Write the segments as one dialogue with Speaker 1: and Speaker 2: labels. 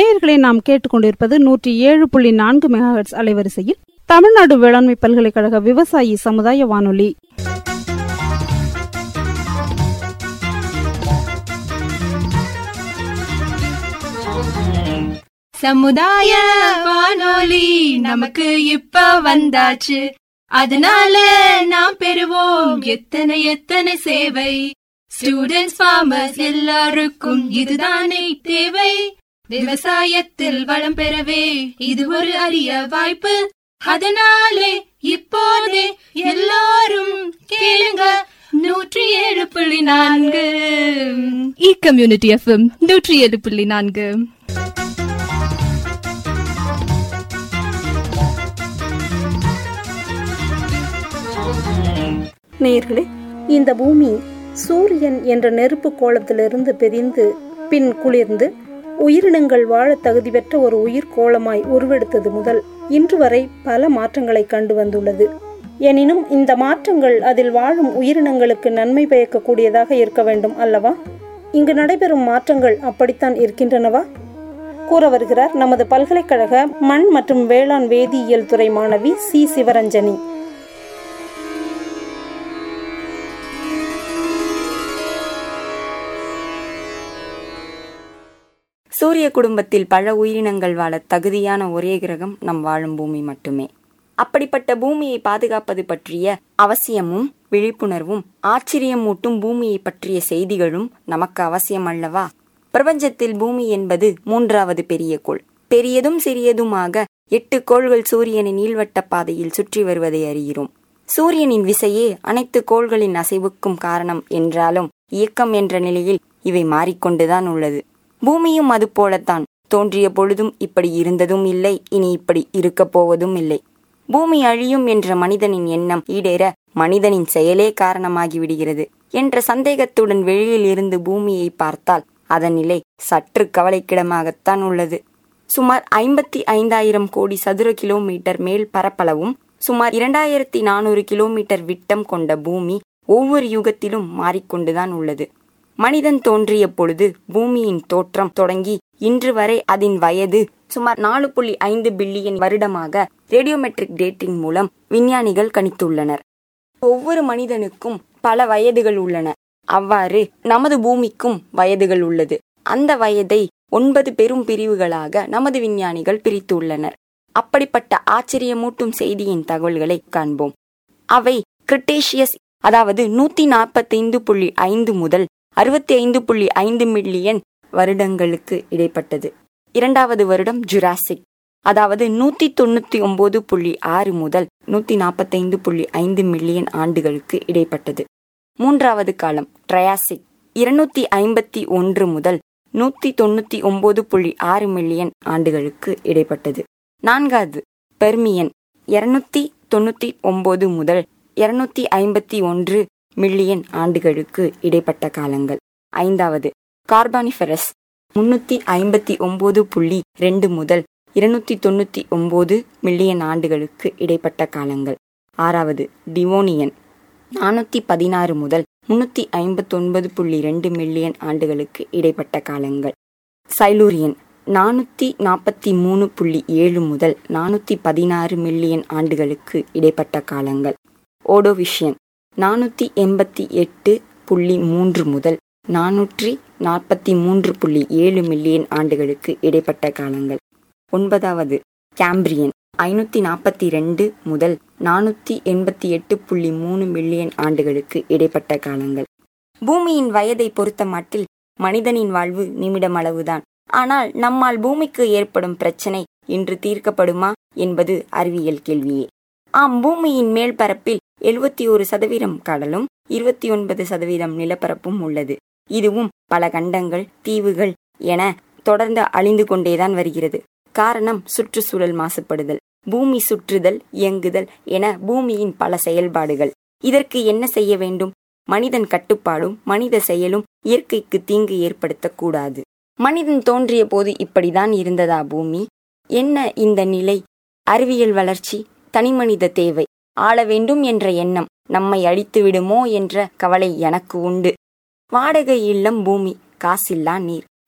Speaker 1: நேயர்களை நாம் கேட்டுக்கொண்டிருப்பது நூற்றி ஏழு புள்ளி நான்கு மெகாஹெட்ஸ் அலைவரிசையில் தமிழ்நாடு வேளாண்மை பல்கலைக்கழக விவசாயி சமுதாய வானொலி
Speaker 2: சமுதாய வானொலி நமக்கு இப்ப வந்தாச்சு அதனால நாம் பெறுவோம் எத்தனை எத்தனை சேவை ஸ்டூடெண்ட்ஸ் ஃபார்மர்ஸ் எல்லாருக்கும் இதுதானே தேவை விவசாயத்தில் வளம் பெறவே இது ஒரு அரிய வாய்ப்பு அதனாலே இப்போதே எல்லாரும் கேளுங்க நூற்றி ஏழு புள்ளி நான்கு இ கம்யூனிட்டி எஃப்எம் நூற்றி ஏழு புள்ளி நான்கு
Speaker 3: நேயர்களே இந்த பூமி சூரியன் என்ற நெருப்பு கோலத்திலிருந்து பிரிந்து பின் குளிர்ந்து உயிரினங்கள் வாழ தகுதி பெற்ற ஒரு உயிர் கோலமாய் உருவெடுத்தது முதல் இன்று வரை பல மாற்றங்களை கண்டு வந்துள்ளது எனினும் இந்த மாற்றங்கள் அதில் வாழும் உயிரினங்களுக்கு நன்மை பயக்கக்கூடியதாக இருக்க வேண்டும் அல்லவா இங்கு நடைபெறும் மாற்றங்கள் அப்படித்தான் இருக்கின்றனவா கூற வருகிறார் நமது பல்கலைக்கழக மண் மற்றும் வேளாண் வேதியியல் துறை மாணவி சி சிவரஞ்சனி
Speaker 4: சூரிய குடும்பத்தில் பல உயிரினங்கள் வாழ தகுதியான ஒரே கிரகம் நம் வாழும் பூமி மட்டுமே அப்படிப்பட்ட பூமியை பாதுகாப்பது பற்றிய அவசியமும் விழிப்புணர்வும் ஆச்சரியமூட்டும் பூமியை பற்றிய செய்திகளும் நமக்கு அவசியம் அல்லவா பிரபஞ்சத்தில் பூமி என்பது மூன்றாவது பெரிய கோள் பெரியதும் சிறியதுமாக எட்டு கோள்கள் சூரியனின் நீள்வட்ட பாதையில் சுற்றி வருவதை அறிகிறோம் சூரியனின் விசையே அனைத்து கோள்களின் அசைவுக்கும் காரணம் என்றாலும் இயக்கம் என்ற நிலையில் இவை மாறிக்கொண்டுதான் உள்ளது பூமியும் அது போலத்தான் தோன்றிய பொழுதும் இப்படி இருந்ததும் இல்லை இனி இப்படி இருக்கப் போவதும் இல்லை பூமி அழியும் என்ற மனிதனின் எண்ணம் ஈடேற மனிதனின் செயலே காரணமாகி விடுகிறது என்ற சந்தேகத்துடன் வெளியில் இருந்து பூமியை பார்த்தால் அதன் நிலை சற்று கவலைக்கிடமாகத்தான் உள்ளது சுமார் ஐம்பத்தி ஐந்தாயிரம் கோடி சதுர கிலோமீட்டர் மேல் பரப்பளவும் சுமார் இரண்டாயிரத்தி நானூறு கிலோமீட்டர் விட்டம் கொண்ட பூமி ஒவ்வொரு யுகத்திலும் மாறிக்கொண்டுதான் உள்ளது மனிதன் தோன்றிய பொழுது பூமியின் தோற்றம் தொடங்கி இன்று வரை அதன் வயது சுமார் நாலு புள்ளி ஐந்து பில்லியன் வருடமாக ரேடியோமெட்ரிக் டேட்டிங் மூலம் விஞ்ஞானிகள் கணித்துள்ளனர் ஒவ்வொரு மனிதனுக்கும் பல வயதுகள் உள்ளன அவ்வாறு நமது பூமிக்கும் வயதுகள் உள்ளது அந்த வயதை ஒன்பது பெரும் பிரிவுகளாக நமது விஞ்ஞானிகள் பிரித்துள்ளனர் அப்படிப்பட்ட ஆச்சரியமூட்டும் செய்தியின் தகவல்களை காண்போம் அவை கிரிட்டேஷியஸ் அதாவது நூத்தி நாற்பத்தைந்து புள்ளி ஐந்து முதல் அறுபத்தி ஐந்து புள்ளி ஐந்து மில்லியன் வருடங்களுக்கு இடைப்பட்டது இரண்டாவது வருடம் ஜுராசிக் அதாவது நூத்தி தொண்ணூத்தி ஒன்பது புள்ளி ஆறு முதல் நூத்தி நாற்பத்தைந்து புள்ளி ஐந்து மில்லியன் ஆண்டுகளுக்கு இடைப்பட்டது மூன்றாவது காலம் ட்ரையாசிக் இருநூத்தி ஐம்பத்தி ஒன்று முதல் நூத்தி தொண்ணூத்தி ஒன்பது புள்ளி ஆறு மில்லியன் ஆண்டுகளுக்கு இடைப்பட்டது நான்காவது பெர்மியன் இருநூத்தி தொண்ணூத்தி ஒன்பது முதல் இருநூத்தி ஐம்பத்தி ஒன்று மில்லியன் ஆண்டுகளுக்கு இடைப்பட்ட காலங்கள் ஐந்தாவது கார்பானிஃபெரஸ் முன்னூத்தி ஐம்பத்தி ஒன்பது புள்ளி ரெண்டு முதல் இருநூத்தி தொண்ணூத்தி ஒன்பது மில்லியன் ஆண்டுகளுக்கு இடைப்பட்ட காலங்கள் ஆறாவது டிவோனியன் நானூத்தி பதினாறு முதல் முன்னூத்தி ஐம்பத்தொன்பது புள்ளி ரெண்டு மில்லியன் ஆண்டுகளுக்கு இடைப்பட்ட காலங்கள் சைலூரியன் நானூத்தி நாற்பத்தி மூணு புள்ளி ஏழு முதல் நானூத்தி பதினாறு மில்லியன் ஆண்டுகளுக்கு இடைப்பட்ட காலங்கள் ஓடோவிஷியன் நானூத்தி எண்பத்தி எட்டு புள்ளி மூன்று முதல் நானூற்றி நாற்பத்தி மூன்று புள்ளி ஏழு மில்லியன் ஆண்டுகளுக்கு இடைப்பட்ட காலங்கள் ஒன்பதாவது கேம்பிரியன் ஐநூத்தி நாற்பத்தி ரெண்டு முதல் நானூத்தி எண்பத்தி எட்டு புள்ளி மூணு மில்லியன் ஆண்டுகளுக்கு இடைப்பட்ட காலங்கள் பூமியின் வயதை பொறுத்த மட்டில் மனிதனின் வாழ்வு நிமிடமளவுதான் ஆனால் நம்மால் பூமிக்கு ஏற்படும் பிரச்சனை இன்று தீர்க்கப்படுமா என்பது அறிவியல் கேள்வியே ஆம் பூமியின் மேல் பரப்பில் எழுபத்தி ஒரு சதவீதம் கடலும் இருபத்தி ஒன்பது சதவீதம் நிலப்பரப்பும் உள்ளது இதுவும் பல கண்டங்கள் தீவுகள் என தொடர்ந்து அழிந்து கொண்டேதான் வருகிறது காரணம் சுற்றுச்சூழல் மாசுபடுதல் பூமி சுற்றுதல் இயங்குதல் என பூமியின் பல செயல்பாடுகள் இதற்கு என்ன செய்ய வேண்டும் மனிதன் கட்டுப்பாடும் மனித செயலும் இயற்கைக்கு தீங்கு ஏற்படுத்தக்கூடாது மனிதன் தோன்றிய போது இப்படிதான் இருந்ததா பூமி என்ன இந்த நிலை அறிவியல் வளர்ச்சி தனிமனித தேவை ஆள வேண்டும் என்ற எண்ணம் நம்மை அழித்து விடுமோ என்ற கவலை எனக்கு உண்டு வாடகை இல்லம் பூமி காசில்லா நீர்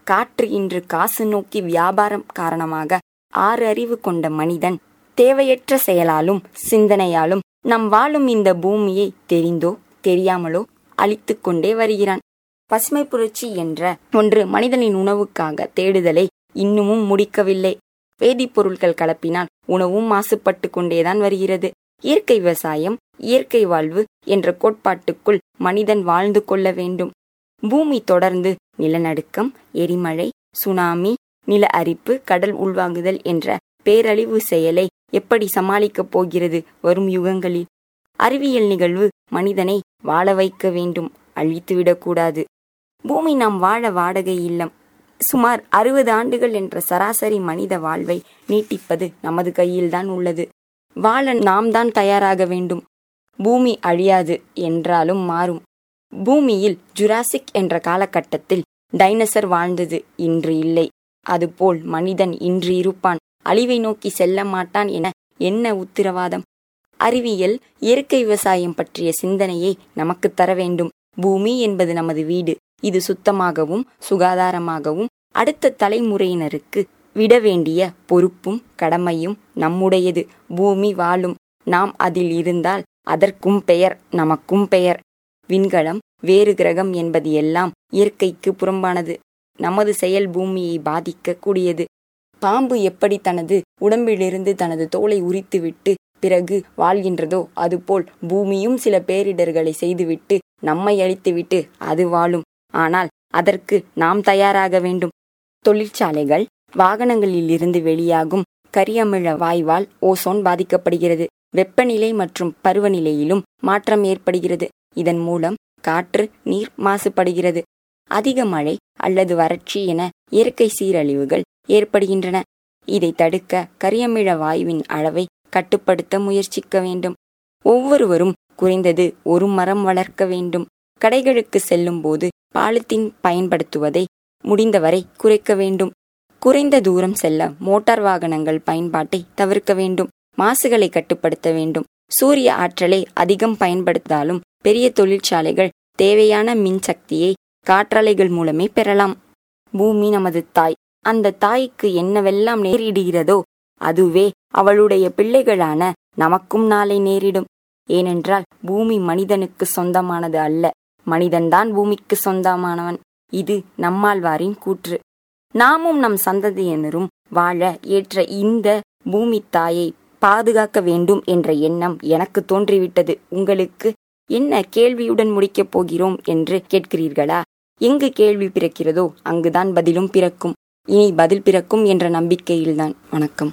Speaker 4: காற்று இன்று காசு நோக்கி வியாபாரம் காரணமாக ஆறு அறிவு கொண்ட மனிதன் தேவையற்ற செயலாலும் சிந்தனையாலும் நம் வாழும் இந்த பூமியை தெரிந்தோ தெரியாமலோ அழித்து கொண்டே வருகிறான் பசுமை புரட்சி என்ற ஒன்று மனிதனின் உணவுக்காக தேடுதலை இன்னமும் முடிக்கவில்லை வேதிப்பொருட்கள் கலப்பினால் உணவும் மாசுபட்டு கொண்டேதான் வருகிறது இயற்கை விவசாயம் இயற்கை வாழ்வு என்ற கோட்பாட்டுக்குள் மனிதன் வாழ்ந்து கொள்ள வேண்டும் பூமி தொடர்ந்து நிலநடுக்கம் எரிமழை சுனாமி நில அரிப்பு கடல் உள்வாங்குதல் என்ற பேரழிவு செயலை எப்படி சமாளிக்கப் போகிறது வரும் யுகங்களில் அறிவியல் நிகழ்வு மனிதனை வாழ வைக்க வேண்டும் அழித்துவிடக்கூடாது பூமி நாம் வாழ வாடகை இல்லம் சுமார் அறுபது ஆண்டுகள் என்ற சராசரி மனித வாழ்வை நீட்டிப்பது நமது கையில்தான் உள்ளது வாழ நாம் தான் தயாராக வேண்டும் பூமி அழியாது என்றாலும் மாறும் பூமியில் ஜுராசிக் என்ற காலகட்டத்தில் டைனசர் வாழ்ந்தது இன்று இல்லை அதுபோல் மனிதன் இன்று இருப்பான் அழிவை நோக்கி செல்ல மாட்டான் என என்ன உத்தரவாதம் அறிவியல் இயற்கை விவசாயம் பற்றிய சிந்தனையை நமக்கு தர வேண்டும் பூமி என்பது நமது வீடு இது சுத்தமாகவும் சுகாதாரமாகவும் அடுத்த தலைமுறையினருக்கு விட வேண்டிய பொறுப்பும் கடமையும் நம்முடையது பூமி வாழும் நாம் அதில் இருந்தால் அதற்கும் பெயர் நமக்கும் பெயர் விண்கலம் வேறு கிரகம் என்பது எல்லாம் இயற்கைக்கு புறம்பானது நமது செயல் பூமியை பாதிக்க கூடியது பாம்பு எப்படி தனது உடம்பிலிருந்து தனது தோலை உரித்துவிட்டு பிறகு வாழ்கின்றதோ அதுபோல் பூமியும் சில பேரிடர்களை செய்துவிட்டு நம்மை அழித்துவிட்டு அது வாழும் ஆனால் அதற்கு நாம் தயாராக வேண்டும் தொழிற்சாலைகள் வாகனங்களில் இருந்து வெளியாகும் கரியமிழ வாய்வால் ஓசோன் பாதிக்கப்படுகிறது வெப்பநிலை மற்றும் பருவநிலையிலும் மாற்றம் ஏற்படுகிறது இதன் மூலம் காற்று நீர் மாசுபடுகிறது அதிக மழை அல்லது வறட்சி என இயற்கை சீரழிவுகள் ஏற்படுகின்றன இதை தடுக்க கரியமிழ வாயுவின் அளவை கட்டுப்படுத்த முயற்சிக்க வேண்டும் ஒவ்வொருவரும் குறைந்தது ஒரு மரம் வளர்க்க வேண்டும் கடைகளுக்கு செல்லும் போது பாலித்தீன் பயன்படுத்துவதை முடிந்தவரை குறைக்க வேண்டும் குறைந்த தூரம் செல்ல மோட்டார் வாகனங்கள் பயன்பாட்டை தவிர்க்க வேண்டும் மாசுகளை கட்டுப்படுத்த வேண்டும் சூரிய ஆற்றலை அதிகம் பயன்படுத்தாலும் பெரிய தொழிற்சாலைகள் தேவையான மின்சக்தியை காற்றலைகள் மூலமே பெறலாம் பூமி நமது தாய் அந்த தாய்க்கு என்னவெல்லாம் நேரிடுகிறதோ அதுவே அவளுடைய பிள்ளைகளான நமக்கும் நாளை நேரிடும் ஏனென்றால் பூமி மனிதனுக்கு சொந்தமானது அல்ல மனிதன்தான் பூமிக்கு சொந்தமானவன் இது நம்மாழ்வாரின் கூற்று நாமும் நம் சந்ததியினரும் வாழ ஏற்ற இந்த பூமி தாயை பாதுகாக்க வேண்டும் என்ற எண்ணம் எனக்கு தோன்றிவிட்டது உங்களுக்கு என்ன கேள்வியுடன் முடிக்கப் போகிறோம் என்று கேட்கிறீர்களா எங்கு கேள்வி பிறக்கிறதோ அங்குதான் பதிலும் பிறக்கும் இனி பதில் பிறக்கும் என்ற நம்பிக்கையில்தான் வணக்கம்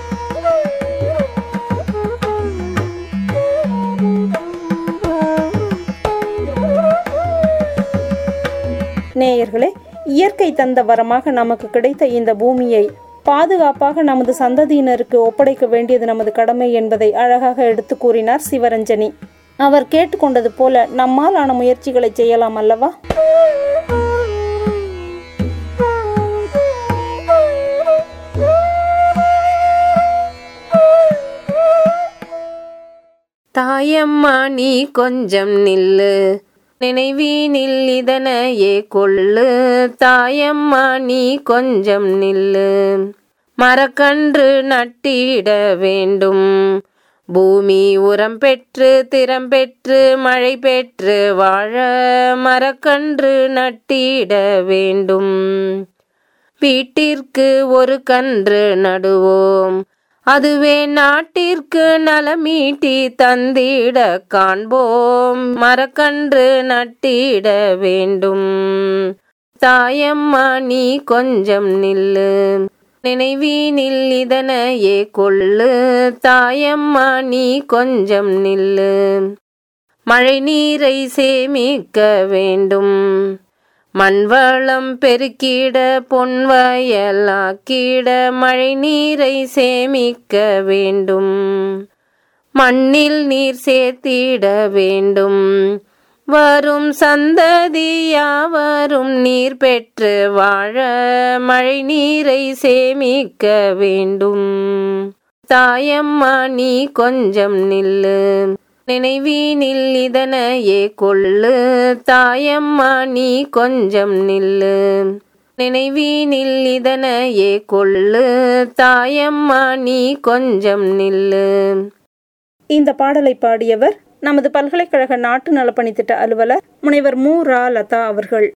Speaker 3: நேயர்களே இயற்கை தந்த வரமாக நமக்கு கிடைத்த இந்த பூமியை பாதுகாப்பாக நமது சந்ததியினருக்கு ஒப்படைக்க வேண்டியது நமது கடமை என்பதை அழகாக எடுத்து கூறினார் சிவரஞ்சனி அவர் கேட்டுக்கொண்டது போல நம்மால் ஆன முயற்சிகளை செய்யலாம் அல்லவா
Speaker 5: தாயம்மா நீ கொஞ்சம் நில்லு நினைவீனில் இதனையே கொள்ளு தாயம்மா நீ கொஞ்சம் நில்லு மரக்கன்று நட்டிட வேண்டும் பூமி உரம் பெற்று திறம் பெற்று மழை பெற்று வாழ மரக்கன்று நட்டிட வேண்டும் வீட்டிற்கு ஒரு கன்று நடுவோம் அதுவே நாட்டிற்கு நலமீட்டி தந்திட காண்போம் மரக்கன்று நட்டிட வேண்டும் தாயம்மா நீ கொஞ்சம் நில்லு நினைவீனில் இதனையே கொள்ளு தாயம்மா நீ கொஞ்சம் நில்லு மழை நீரை சேமிக்க வேண்டும் மண்வளம் பெருக்கிட பொன்வயலாக்கிட மழை நீரை சேமிக்க வேண்டும் மண்ணில் நீர் சேர்த்திட வேண்டும் வரும் சந்ததியாவரும் நீர் பெற்று வாழ மழை நீரை சேமிக்க வேண்டும் தாயம்மா நீ கொஞ்சம் நில்லு நினைவீனில் இதனையே கொள்ளு தாயம்மா நீ கொஞ்சம் நில்லு நினைவீனில் இதனையே கொள்ளு தாயம்மா நீ கொஞ்சம் நில்லு
Speaker 3: இந்த பாடலை பாடியவர் நமது பல்கலைக்கழக நாட்டு நலப்பணித்திட்ட அலுவலர் முனைவர் மு ரா லதா அவர்கள்